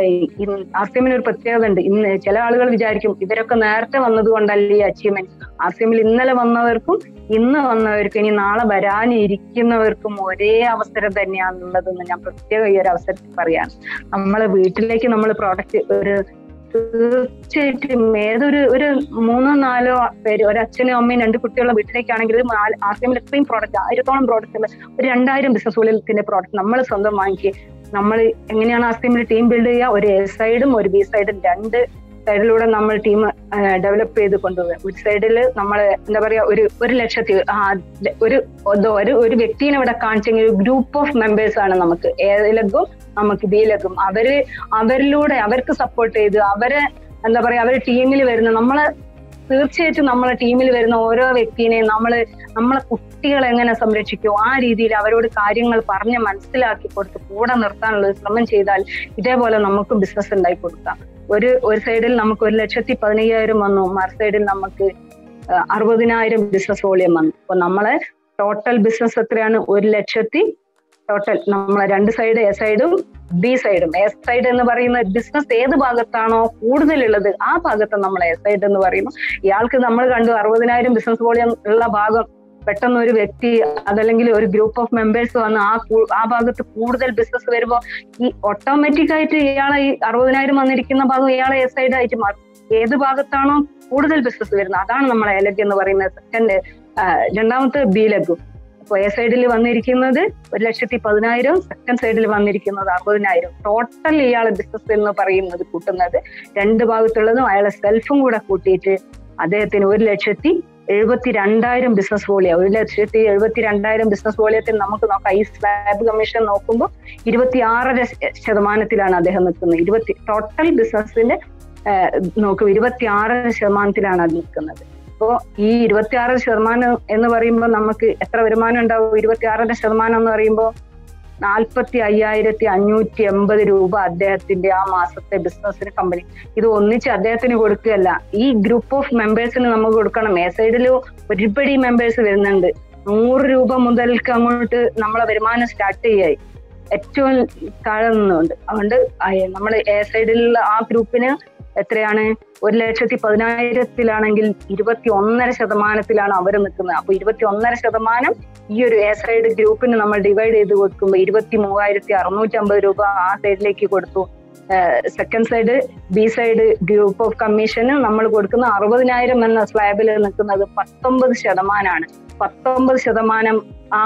ആർ സി എമ്മിന് ഒരു പ്രത്യേകത ഉണ്ട് ഇന്ന് ചില ആളുകൾ വിചാരിക്കും ഇവരൊക്കെ നേരത്തെ വന്നത് കൊണ്ടല്ല ഈ അച്ചീവ്മെന്റ് ആർ സി എമ്മിൽ ഇന്നലെ വന്നവർക്കും ഇന്ന് വന്നവർക്കും ഇനി നാളെ വരാനിരിക്കുന്നവർക്കും ഒരേ അവസരം തന്നെയാണുള്ളതെന്ന് ഞാൻ പ്രത്യേകം ഈ ഒരു അവസരത്തിൽ പറയാണ് നമ്മളെ വീട്ടിലേക്ക് നമ്മൾ പ്രോഡക്റ്റ് ഒരു തീർച്ചയായിട്ടും ഏതൊരു ഒരു മൂന്നോ നാലോ പേര് ഒരു അച്ഛനും അമ്മയും രണ്ട് കുട്ടികളുടെ വീട്ടിലേക്കാണെങ്കിൽ ആർ സി എമ്മിൽ എത്രയും പ്രോഡക്റ്റ് ആയിരത്തോളം പ്രോഡക്റ്റ് ഒരു രണ്ടായിരം ബിസിനസ് ഉള്ളിലത്തിന്റെ പ്രോഡക്റ്റ് നമ്മൾ സ്വന്തം വാങ്ങിക്കുക നമ്മൾ എങ്ങനെയാണ് ആർ സി എമ്മിൽ ടീം ബിൽഡ് ചെയ്യുക ഒരു എ സൈഡും ഒരു ബി സൈഡും രണ്ട് സൈഡിലൂടെ നമ്മൾ ടീം ഡെവലപ്പ് ചെയ്ത് കൊണ്ടുപോകുക ഒരു സൈഡിൽ നമ്മൾ എന്താ പറയാ ഒരു ഒരു ലക്ഷത്തി ആ, ഒരു ഒരു ഒരു വ്യക്തിനെ ഇവിടെ കാണിച്ചെങ്കിൽ ഒരു ഗ്രൂപ്പ് ഓഫ് മെമ്പേഴ്സ് ആണ് നമുക്ക് ഏതിലക്കും നമുക്ക് ബിയിലക്കും അവര് അവരിലൂടെ അവർക്ക് സപ്പോർട്ട് ചെയ്ത് അവരെ എന്താ പറയാ അവര് ടീമിൽ വരുന്ന നമ്മളെ തീർച്ചയായിട്ടും നമ്മളെ ടീമിൽ വരുന്ന ഓരോ വ്യക്തിനെയും നമ്മള് നമ്മളെ കുട്ടികളെ എങ്ങനെ സംരക്ഷിക്കും ആ രീതിയിൽ അവരോട് കാര്യങ്ങൾ പറഞ്ഞ് മനസ്സിലാക്കി കൊടുത്ത് കൂടെ നിർത്താനുള്ള ഒരു ശ്രമം ചെയ്താൽ ഇതേപോലെ നമുക്കും ബിസിനസ് ഉണ്ടാക്കി കൊടുക്കാം ഒരു ഒരു സൈഡിൽ നമുക്ക് ഒരു ലക്ഷത്തി പതിനയ്യായിരം വന്നു മറു സൈഡിൽ നമുക്ക് ആ, അറുപതിനായിരം ബിസിനസ് വോളിയം വന്നു അപ്പൊ നമ്മളെ ടോട്ടൽ ബിസിനസ് എത്രയാണ് ഒരു ലക്ഷത്തി ടോട്ടൽ നമ്മളെ രണ്ട് സൈഡ് എ സൈഡും ബി സൈഡും എ സൈഡ് എന്ന് പറയുന്ന ബിസിനസ് ഏത് ഭാഗത്താണോ കൂടുതലുള്ളത് ആ ഭാഗത്ത് നമ്മൾ എ സൈഡ് എന്ന് പറയുന്നു ഇയാൾക്ക് നമ്മൾ കണ്ടു അറുപതിനായിരം ബിസിനസ് വോളിയം ഉള്ള ഭാഗം പെട്ടെന്ന് ഒരു വ്യക്തി അതല്ലെങ്കിൽ ഒരു ഗ്രൂപ്പ് ഓഫ് മെമ്പേഴ്സ് വന്ന് ആ കൂ- ആ ഭാഗത്ത് കൂടുതൽ ബിസിനസ് വരുമ്പോൾ ഈ ഓട്ടോമാറ്റിക് ആയിട്ട് ഇയാളെ ഈ അറുപതിനായിരം വന്നിരിക്കുന്ന ഭാഗം ഇയാളെ എ സൈഡ് ആയിട്ട് മാറും ഏത് ഭാഗത്താണോ കൂടുതൽ ബിസിനസ് വരുന്നത് അതാണ് നമ്മളെ എ ലെഗ് എന്ന് പറയുന്നത് സെക്കൻഡ് രണ്ടാമത്തെ ബി ലെഗും അപ്പൊ എ സൈഡിൽ വന്നിരിക്കുന്നത് ഒരു ലക്ഷത്തി പതിനായിരം സെക്കൻഡ് സൈഡിൽ വന്നിരിക്കുന്നത് അറുപതിനായിരം ടോട്ടൽ ഇയാളെ ബിസിനസ് എന്ന് പറയുന്നത് കൂട്ടുന്നത് രണ്ട് ഭാഗത്തുള്ളതും അയാളെ സെൽഫും കൂടെ കൂട്ടിയിട്ട് അദ്ദേഹത്തിന് ഒരു ലക്ഷത്തി എഴുപത്തി രണ്ടായിരം ബിസിനസ് വോളിയ ഒരു ലക്ഷത്തി എഴുപത്തി രണ്ടായിരം ബിസിനസ് വോളിയത്തിൽ നമുക്ക് നോക്കാം ഈ സ്ലാബ് കമ്മീഷൻ നോക്കുമ്പോൾ ഇരുപത്തി ആറര ശതമാനത്തിലാണ് അദ്ദേഹം നിൽക്കുന്നത് ഇരുപത്തി ടോട്ടൽ ബിസിനസിന്റെ നോക്കും ഇരുപത്തി ആറര ശതമാനത്തിലാണ് അത് നിൽക്കുന്നത് അപ്പോ ഈ ഇരുപത്തി ആറ് ശതമാനം എന്ന് പറയുമ്പോൾ നമുക്ക് എത്ര വരുമാനം ഉണ്ടാവും ഇരുപത്തി ആറര ശതമാനം എന്ന് പറയുമ്പോൾ നാൽപ്പത്തി അയ്യായിരത്തി അഞ്ഞൂറ്റി എൺപത് രൂപ അദ്ദേഹത്തിന്റെ ആ മാസത്തെ ബിസിനസ്സിന് കമ്പനി ഇത് ഒന്നിച്ച് അദ്ദേഹത്തിന് കൊടുക്കുകയല്ല ഈ ഗ്രൂപ്പ് ഓഫ് മെമ്പേഴ്സിന് നമുക്ക് കൊടുക്കണം എ സൈഡിൽ ഒരുപടി മെമ്പേഴ്സ് വരുന്നുണ്ട് നൂറ് രൂപ മുതൽക്ക് അങ്ങോട്ട് നമ്മളെ വരുമാനം സ്റ്റാർട്ട് ചെയ്യായി ഏറ്റവും താഴെ നിന്നുണ്ട് അതുകൊണ്ട് നമ്മൾ എ സൈഡിലുള്ള ആ ഗ്രൂപ്പിന് എത്രയാണ് ഒരു ലക്ഷത്തി പതിനായിരത്തിലാണെങ്കിൽ ഇരുപത്തി ഒന്നര ശതമാനത്തിലാണ് അവർ നിൽക്കുന്നത് അപ്പൊ ഇരുപത്തി ഒന്നര ശതമാനം ഈ ഒരു എ സൈഡ് ഗ്രൂപ്പിന് നമ്മൾ ഡിവൈഡ് ചെയ്ത് കൊടുക്കുമ്പോൾ ഇരുപത്തി മൂവായിരത്തി അറുന്നൂറ്റി അമ്പത് രൂപ ആ സൈഡിലേക്ക് കൊടുത്തു second side B side group of കമ്മീഷന് നമ്മൾ കൊടുക്കുന്ന അറുപതിനായിരം എന്ന സ്ലാബിൽ നിൽക്കുന്നത് പത്തൊമ്പത് ശതമാനമാണ് പത്തൊമ്പത് ശതമാനം ആ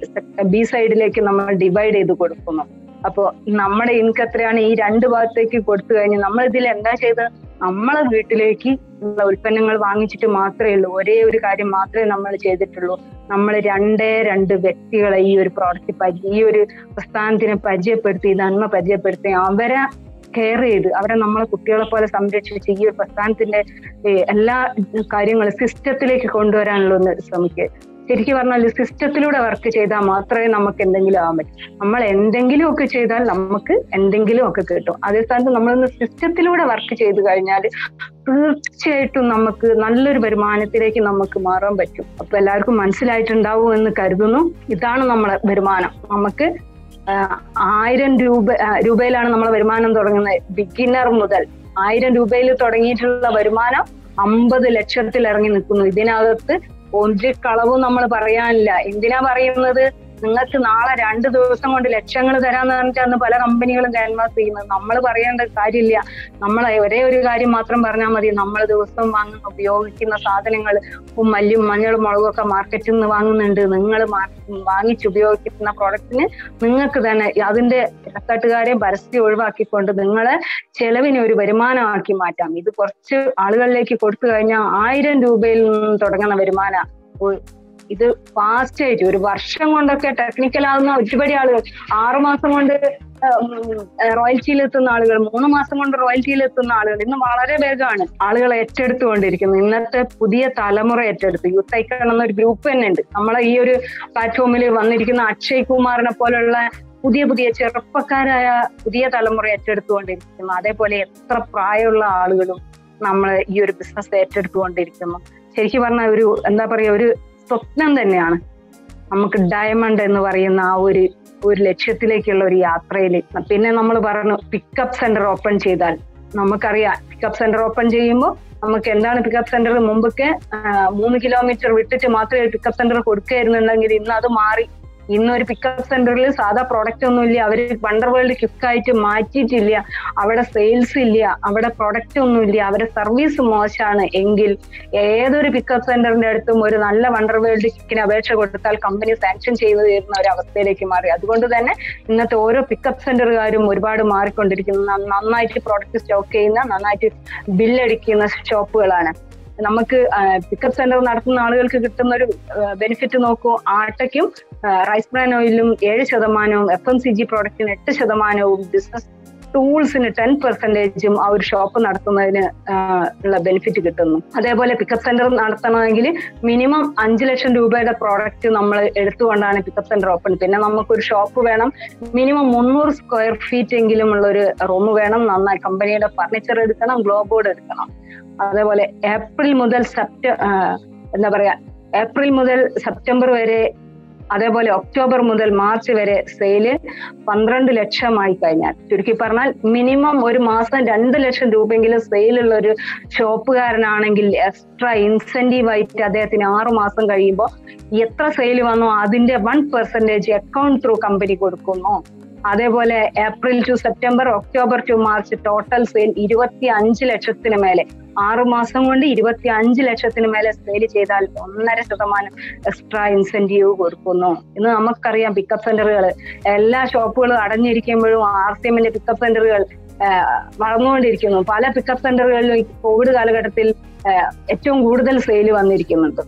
ബി സൈഡിലേക്ക് നമ്മൾ ഡിവൈഡ് ചെയ്ത് കൊടുക്കുന്നു അപ്പോ നമ്മുടെ ഇൻകം എത്രയാണ് ഈ രണ്ട് ഭാഗത്തേക്ക് കൊടുത്തു കഴിഞ്ഞ് നമ്മൾ ഇതിൽ എന്താ ചെയ്തത് നമ്മളെ വീട്ടിലേക്ക് ഉള്ള ഉൽപ്പന്നങ്ങൾ വാങ്ങിച്ചിട്ട് മാത്രമേ ഉള്ളൂ ഒരേ ഒരു കാര്യം മാത്രമേ നമ്മൾ ചെയ്തിട്ടുള്ളൂ നമ്മൾ രണ്ടേ രണ്ട് വ്യക്തികളെ ഈ ഒരു പ്രോഡക്റ്റ് പരി ഈ ഒരു പ്രസ്ഥാനത്തിനെ പരിചയപ്പെടുത്തി നന്മ പരിചയപ്പെടുത്തി അവരെ കെയർ ചെയ്ത് അവരെ നമ്മളെ കുട്ടികളെ പോലെ സംരക്ഷിച്ച് ഈ ഒരു പ്രസ്ഥാനത്തിന്റെ എല്ലാ കാര്യങ്ങളും സിസ്റ്റത്തിലേക്ക് കൊണ്ടുവരാനുള്ള ഒന്ന് ശ്രമിക്കുക ശരിക്കും പറഞ്ഞാൽ സിസ്റ്റത്തിലൂടെ വർക്ക് ചെയ്താൽ മാത്രമേ നമുക്ക് എന്തെങ്കിലും ആവാൻ പറ്റൂ നമ്മൾ എന്തെങ്കിലും ഒക്കെ ചെയ്താൽ നമുക്ക് എന്തെങ്കിലും ഒക്കെ കിട്ടും അതേ സ്ഥാനത്ത് നമ്മളൊന്ന് സിസ്റ്റത്തിലൂടെ വർക്ക് ചെയ്ത് കഴിഞ്ഞാൽ തീർച്ചയായിട്ടും നമുക്ക് നല്ലൊരു വരുമാനത്തിലേക്ക് നമുക്ക് മാറാൻ പറ്റും അപ്പൊ എല്ലാവർക്കും മനസ്സിലായിട്ടുണ്ടാവും എന്ന് കരുതുന്നു ഇതാണ് നമ്മളെ വരുമാനം നമുക്ക് ആയിരം രൂപ രൂപയിലാണ് നമ്മളെ വരുമാനം തുടങ്ങുന്നത് ബിഗിനർ മുതൽ ആയിരം രൂപയിൽ തുടങ്ങിയിട്ടുള്ള വരുമാനം അമ്പത് ലക്ഷത്തിൽ ഇറങ്ങി നിൽക്കുന്നു ഇതിനകത്ത് ഒരു കളവും നമ്മൾ പറയാനില്ല എന്തിനാ പറയുന്നത് നിങ്ങൾക്ക് നാളെ രണ്ട് ദിവസം കൊണ്ട് ലക്ഷങ്ങൾ തരാന്ന് പറഞ്ഞിട്ടാണ് പല കമ്പനികളും ക്യാൻവാസ് ചെയ്യുന്നത് നമ്മൾ പറയേണ്ട കാര്യമില്ല നമ്മൾ ഒരേ ഒരു കാര്യം മാത്രം പറഞ്ഞാൽ മതി നമ്മൾ ദിവസം വാങ്ങുന്ന ഉപയോഗിക്കുന്ന സാധനങ്ങൾ ഉപ്പും മല്ലും മഞ്ഞളും മുളകും ഒക്കെ മാർക്കറ്റിൽ നിന്ന് വാങ്ങുന്നുണ്ട് നിങ്ങൾ വാങ്ങിച്ച് ഉപയോഗിക്കുന്ന പ്രോഡക്റ്റിന് നിങ്ങൾക്ക് തന്നെ അതിന്റെ ഇടക്കാട്ടുകാരെ പരസ്യം ഒഴിവാക്കിക്കൊണ്ട് നിങ്ങളെ ചെലവിനെ ഒരു വരുമാനമാക്കി മാറ്റാം ഇത് കുറച്ച് ആളുകളിലേക്ക് കൊടുത്തു കഴിഞ്ഞാൽ ആയിരം രൂപയിൽ നിന്ന് തുടങ്ങുന്ന വരുമാനം ഇത് ഫാസ്റ്റ് ആയിട്ട് ഒരു വർഷം കൊണ്ടൊക്കെ ടെക്നിക്കൽ ആകുന്ന ഒരുപാട് ആളുകൾ ആറുമാസം കൊണ്ട് റോയൽറ്റിയിൽ എത്തുന്ന ആളുകൾ മൂന്ന് മാസം കൊണ്ട് റോയൽറ്റിയിൽ എത്തുന്ന ആളുകൾ ഇന്ന് വളരെ വേഗമാണ് ആളുകൾ ഏറ്റെടുത്തുകൊണ്ടിരിക്കുന്നത് ഇന്നത്തെ പുതിയ തലമുറ ഏറ്റെടുത്തു യൂത്ത് ഐക്കൺ എന്ന ഒരു ഗ്രൂപ്പ് തന്നെ ഉണ്ട് നമ്മളെ ഈ ഒരു പ്ലാറ്റ്ഫോമിൽ വന്നിരിക്കുന്ന അക്ഷയ് കുമാറിനെ പോലുള്ള പുതിയ പുതിയ ചെറുപ്പക്കാരായ പുതിയ തലമുറ ഏറ്റെടുത്തുകൊണ്ടിരിക്കുന്നു അതേപോലെ എത്ര പ്രായമുള്ള ആളുകളും നമ്മൾ ഈ ഒരു ബിസിനസ് ഏറ്റെടുത്തുകൊണ്ടിരിക്കുന്നു ശരിക്കും പറഞ്ഞ ഒരു എന്താ പറയാ ഒരു സ്വപ്നം തന്നെയാണ് നമുക്ക് ഡയമണ്ട് എന്ന് പറയുന്ന ആ ഒരു ഒരു ലക്ഷ്യത്തിലേക്കുള്ള ഒരു യാത്രയിൽ പിന്നെ നമ്മൾ പറഞ്ഞു പിക്കപ്പ് സെന്റർ ഓപ്പൺ ചെയ്താൽ നമുക്കറിയാം പിക്കപ്പ് സെന്റർ ഓപ്പൺ ചെയ്യുമ്പോൾ നമുക്ക് എന്താണ് പിക്കപ്പ് സെന്റർ മുമ്പൊക്കെ മൂന്ന് കിലോമീറ്റർ വിട്ടിട്ട് മാത്രമേ പിക്കപ്പ് സെന്റർ കൊടുക്കുകയായിരുന്നുണ്ടെങ്കിൽ ഇന്ന് അത് മാറി ഇന്ന് ഒരു പിക്കപ്പ് സെന്ററിൽ സാധാ പ്രോഡക്റ്റ് ഒന്നുമില്ല അവര് വണ്ടർ വേൾഡ് ക്വിക്കായിട്ട് മാറ്റിയിട്ടില്ല അവിടെ സെയിൽസ് ഇല്ല അവിടെ പ്രൊഡക്റ്റ് ഒന്നുമില്ല അവരുടെ സർവീസ് മോശമാണ് എങ്കിൽ ഏതൊരു പിക്കപ്പ് സെന്ററിന്റെ അടുത്തും ഒരു നല്ല വണ്ടർ വേൾഡ് കിക്കിന് അപേക്ഷ കൊടുത്താൽ കമ്പനി സാങ്ഷൻ ചെയ്തു തരുന്ന ഒരു അവസ്ഥയിലേക്ക് മാറി അതുകൊണ്ട് തന്നെ ഇന്നത്തെ ഓരോ പിക്കപ്പ് സെന്ററുകാരും ഒരുപാട് മാറിക്കൊണ്ടിരിക്കുന്നു ന- നന്നായിട്ട് പ്രോഡക്റ്റ് സ്റ്റോക്ക് ചെയ്യുന്ന നന്നായിട്ട് ബില്ലടിക്കുന്ന ഷോപ്പുകളാണ് നമുക്ക് പിക്കപ്പ് സെന്റർ നടത്തുന്ന ആളുകൾക്ക് കിട്ടുന്ന ഒരു ബെനിഫിറ്റ് നോക്കൂ ആട്ടയ്ക്കും റൈസ് ബ്രാൻ ഓയിലും ഏഴ് ശതമാനവും എഫ് എം സി ജി പ്രോഡക്റ്റിന് എട്ട് ശതമാനവും ബിസിനസ് ടൂൾസിന് ടെൻ പെർസെന്റേജും ആ ഒരു ഷോപ്പ് നടത്തുന്നതിന് ആ, ഉള്ള ബെനിഫിറ്റ് കിട്ടുന്നു അതേപോലെ പിക്കപ്പ് സെന്റർ നടത്തണമെങ്കിൽ മിനിമം അഞ്ച് ലക്ഷം രൂപയുടെ പ്രോഡക്റ്റ് നമ്മൾ എടുത്തുകൊണ്ടാണ് പിക്കപ്പ് സെന്റർ ഓപ്പൺ പിന്നെ നമുക്കൊരു ഷോപ്പ് വേണം മിനിമം മുന്നൂറ് സ്ക്വയർ ഫീറ്റ് എങ്കിലും ഉള്ള ഒരു റൂം വേണം നന്നായി കമ്പനിയുടെ ഫർണിച്ചർ എടുക്കണം ഗ്ലോ ബോർഡ് എടുക്കണം അതേപോലെ ഏപ്രിൽ മുതൽ സെപ്റ്റ ആ, എന്താ പറയാ ഏപ്രിൽ മുതൽ സെപ്റ്റംബർ വരെ അതേപോലെ ഒക്ടോബർ മുതൽ മാർച്ച് വരെ സെയില് പന്ത്രണ്ട് ലക്ഷമായി കഴിഞ്ഞാൽ ചുരുക്കി പറഞ്ഞാൽ മിനിമം ഒരു മാസം രണ്ട് ലക്ഷം രൂപയെങ്കിലും സെയിലുള്ള ഒരു ഷോപ്പുകാരനാണെങ്കിൽ എക്സ്ട്രാ ഇൻസെന്റീവ് ആയിട്ട് അദ്ദേഹത്തിന് ആറു മാസം കഴിയുമ്പോൾ എത്ര സെയിൽ വന്നോ അതിന്റെ one percentage account through company കൊടുക്കുന്നു അതേപോലെ April to September October to March total sale ഇരുപത്തി അഞ്ച് ലക്ഷത്തിന് മേലെ ആറു മാസം കൊണ്ട് ഇരുപത്തി അഞ്ച് ലക്ഷത്തിന് മേലെ സെയിൽ ചെയ്താൽ ഒന്നര ശതമാനം എക്സ്ട്രാ ഇൻസെന്റീവ് കൊടുക്കുന്നു ഇന്ന് നമുക്കറിയാം പിക്കപ്പ് സെന്ററുകൾ എല്ലാ ഷോപ്പുകളും അടഞ്ഞിരിക്കുമ്പോഴും ആർ സി എമ്മിന്റെ പിക്കപ്പ് സെന്ററുകൾ വളർന്നുകൊണ്ടിരിക്കുന്നു പല പിക്കപ്പ് സെന്ററുകളിലും ഈ കോവിഡ് കാലഘട്ടത്തിൽ ആ, ഏറ്റവും കൂടുതൽ സെയിൽ വന്നിരിക്കുന്നുണ്ട്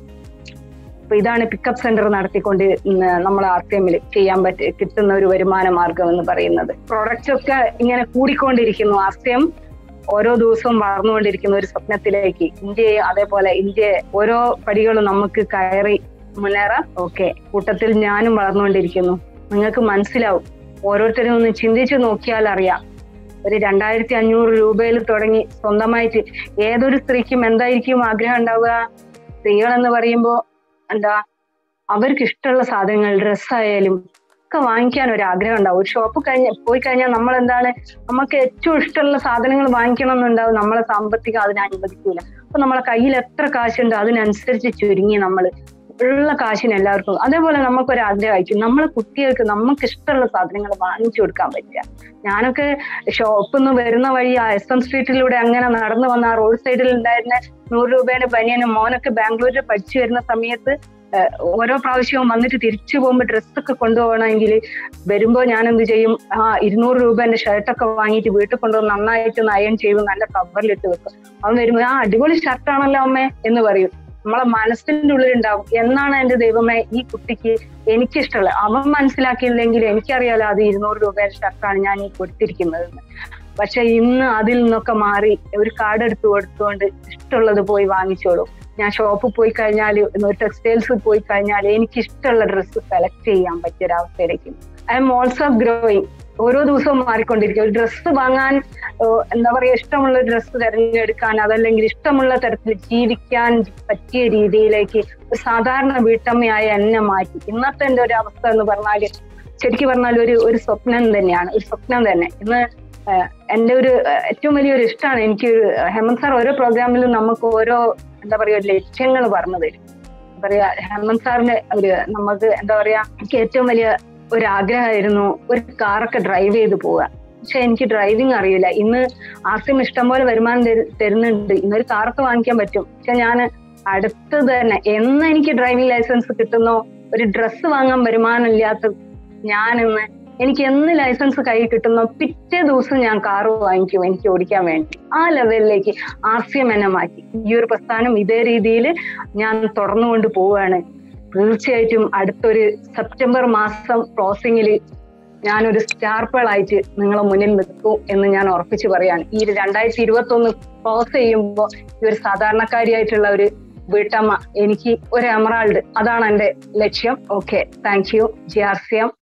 അപ്പൊ ഇതാണ് പിക്കപ്പ് സെന്റർ നടത്തിക്കൊണ്ട് ഇന്ന് നമ്മൾ ആർ സി എമ്മിൽ ചെയ്യാൻ പറ്റി കിട്ടുന്ന ഒരു വരുമാന മാർഗം എന്ന് പറയുന്നത് പ്രൊഡക്റ്റ് ഒക്കെ ഇങ്ങനെ കൂടിക്കൊണ്ടിരിക്കുന്നു ആർ സി എം ഓരോ ദിവസവും വളർന്നുകൊണ്ടിരിക്കുന്ന ഒരു സ്വപ്നത്തിലേക്ക് ഇന്ത്യയെ അതേപോലെ ഇന്ത്യ ഓരോ പടികളും നമുക്ക് കയറി മുന്നേറാം ഓക്കെ കൂട്ടത്തിൽ ഞാനും വളർന്നുകൊണ്ടിരിക്കുന്നു നിങ്ങൾക്ക് മനസ്സിലാവും ഓരോരുത്തരും ഒന്ന് ചിന്തിച്ചു നോക്കിയാൽ അറിയാം ഒരു രണ്ടായിരത്തി അഞ്ഞൂറ് രൂപയിൽ തുടങ്ങി സ്വന്തമായിട്ട് ഏതൊരു സ്ത്രീക്കും എന്തായിരിക്കും ആഗ്രഹം ഉണ്ടാവുക സ്ത്രീകൾ എന്ന് പറയുമ്പോൾ എന്താ അവർക്ക് ഇഷ്ടമുള്ള സാധനങ്ങൾ ഡ്രസ്സായാലും ഒക്കെ വാങ്ങിക്കാൻ ഒരു ആഗ്രഹം ഉണ്ടാവും ഒരു ഷോപ്പ് കഴിഞ്ഞ് പോയി കഴിഞ്ഞാൽ നമ്മൾ എന്താണ് നമുക്ക് ഏറ്റവും ഇഷ്ടമുള്ള സാധനങ്ങൾ വാങ്ങിക്കണം എന്നുണ്ടാവും നമ്മളെ സാമ്പത്തികം അതിനെ അനുവദിക്കൂല അപ്പൊ നമ്മളെ കയ്യിൽ എത്ര കാശുണ്ടോ അതിനനുസരിച്ച് ചുരുങ്ങി നമ്മൾ ഉള്ള കാശിന് എല്ലാവർക്കും അതേപോലെ നമുക്കൊരു ആഗ്രഹമായിരിക്കും നമ്മളെ കുട്ടികൾക്ക് നമുക്ക് ഇഷ്ടമുള്ള സാധനങ്ങൾ വാങ്ങിച്ചു കൊടുക്കാൻ പറ്റുക ഞാനൊക്കെ ഷോപ്പിൽ നിന്ന് വരുന്ന വഴി ആ എസ് എം സ്ട്രീറ്റിലൂടെ അങ്ങനെ നടന്നു വന്ന ആ റോഡ് സൈഡിൽ ഉണ്ടായിരുന്ന നൂറ് രൂപയുടെ ബനിയനും മോനൊക്കെ ബാംഗ്ലൂരിൽ പഠിച്ചു വരുന്ന സമയത്ത് ഏഹ് ഓരോ പ്രാവശ്യവും വന്നിട്ട് തിരിച്ചു പോകുമ്പോൾ ഡ്രസ്സൊക്കെ കൊണ്ടുപോകണമെങ്കിൽ വരുമ്പോൾ ഞാൻ എന്ത് ചെയ്യും ആ ഇരുന്നൂറ് രൂപേന്റെ ഷർട്ടൊക്കെ വാങ്ങിയിട്ട് വീട്ടിൽ കൊണ്ടുവന്ന് നന്നായിട്ട് അയൺ ചെയ്ത് നല്ല കവറിലിട്ട് വെക്കും അവൻ വരുമ്പോൾ ആ അടിപൊളി ഷർട്ടാണല്ലോ അമ്മേ എന്ന് പറയും നമ്മളെ മനസ്സിന്റെ ഉള്ളിലുണ്ടാവും എന്നാണ് എന്റെ ദൈവമേ ഈ കുട്ടിക്ക് എനിക്കിഷ്ടമുള്ളത് അവൻ മനസ്സിലാക്കിയില്ലെങ്കിൽ എനിക്കറിയാലോ അത് ഇരുന്നൂറ് രൂപയുടെ ഷർട്ടാണ് ഞാൻ ഈ കൊടുത്തിരിക്കുന്നതെന്ന് പക്ഷെ ഇന്ന് അതിൽ നിന്നൊക്കെ മാറി ഒരു കാർഡ് എടുത്തു കൊടുത്തുകൊണ്ട് ഇഷ്ടമുള്ളത് പോയി വാങ്ങിച്ചോളൂ ഞാൻ ഷോപ്പിൽ പോയി കഴിഞ്ഞാൽ ടെക്സ്റ്റൈൽസിൽ പോയി കഴിഞ്ഞാൽ എനിക്ക് ഇഷ്ടമുള്ള ഡ്രസ്സ് സെലക്ട് ചെയ്യാൻ പറ്റിയ ഒരവസ്ഥയിലേക്ക് ഐ എം ഓൾസോ ഗ്രോയിങ് ഓരോ ദിവസവും മാറിക്കൊണ്ടിരിക്കും ഒരു ഡ്രസ്സ് വാങ്ങാൻ ഏഹ് എന്താ പറയാ ഇഷ്ടമുള്ള ഡ്രസ്സ് തിരഞ്ഞെടുക്കാൻ അതല്ലെങ്കിൽ ഇഷ്ടമുള്ള തരത്തിൽ ജീവിക്കാൻ പറ്റിയ രീതിയിലേക്ക് ഒരു സാധാരണ വീട്ടമ്മയായ എന്നെ മാറ്റി ഇന്നത്തെ എന്റെ ഒരു അവസ്ഥ എന്ന് പറഞ്ഞാല് ശരിക്കും പറഞ്ഞാൽ ഒരു ഒരു സ്വപ്നം തന്നെയാണ് ഒരു സ്വപ്നം തന്നെ ഇന്ന് ഏഹ് എന്റെ ഒരു ഏഹ് ഏറ്റവും വലിയൊരു ഇഷ്ടമാണ് എനിക്ക് ഒരു ഹേമന്ത് സാർ ഓരോ പ്രോഗ്രാമിലും നമുക്ക് ഓരോ എന്താ പറയാ ഒരു ലക്ഷ്യങ്ങൾ പറഞ്ഞു തരും എന്താ പറയാ ഹേമന്ത് സാറിന് ഒരു നമുക്ക് എന്താ പറയാ എനിക്ക് ഏറ്റവും വലിയ ഒരു ആഗ്രഹമായിരുന്നു ഒരു കാറൊക്കെ ഡ്രൈവ് ചെയ്ത് പോവുക പക്ഷെ എനിക്ക് ഡ്രൈവിംഗ് അറിയില്ല ഇന്ന് ആർക്കും ഇഷ്ടം പോലെ വരുമാനം തരു- തരുന്നുണ്ട് ഇന്നൊരു കാറൊക്കെ വാങ്ങിക്കാൻ പറ്റും പക്ഷെ ഞാൻ അടുത്ത് തന്നെ എന്ന് എനിക്ക് ഡ്രൈവിംഗ് ലൈസൻസ് കിട്ടുന്നോ ഒരു ഡ്രസ്സ് വാങ്ങാൻ വരുമാനം ഇല്ലാത്ത ഞാൻ ഇന്ന് എനിക്ക് എന്ന് ലൈസൻസ് കയ്യിൽ കിട്ടുന്നോ പിറ്റേ ദിവസം ഞാൻ കാറ് വാങ്ങിക്കും എനിക്ക് ഓടിക്കാൻ വേണ്ടി ആ ലെവലിലേക്ക് ആർ സി എം എന്നെ മാറ്റി ഈ ഒരു പ്രസ്ഥാനം ഇതേ രീതിയിൽ ഞാൻ തുടർന്നുകൊണ്ട് പോവുകയാണ് തീർച്ചയായിട്ടും അടുത്തൊരു സെപ്റ്റംബർ മാസം ക്ലോസിംഗിൽ ഞാനൊരു സ്റ്റാർപ്പളായിട്ട് നിങ്ങളെ മുന്നിൽ നിൽക്കും എന്ന് ഞാൻ ഉറപ്പിച്ചു പറയാണ് ഈ രണ്ടായിരത്തി ഇരുപത്തി ഒന്ന് ക്ലോസ് ചെയ്യുമ്പോൾ ഈ ഒരു സാധാരണക്കാരിയായിട്ടുള്ള ഒരു വീട്ടമ്മ എനിക്ക് ഒരു എമറാൾഡ് അതാണ് എന്റെ ലക്ഷ്യം okay thank you ji R C M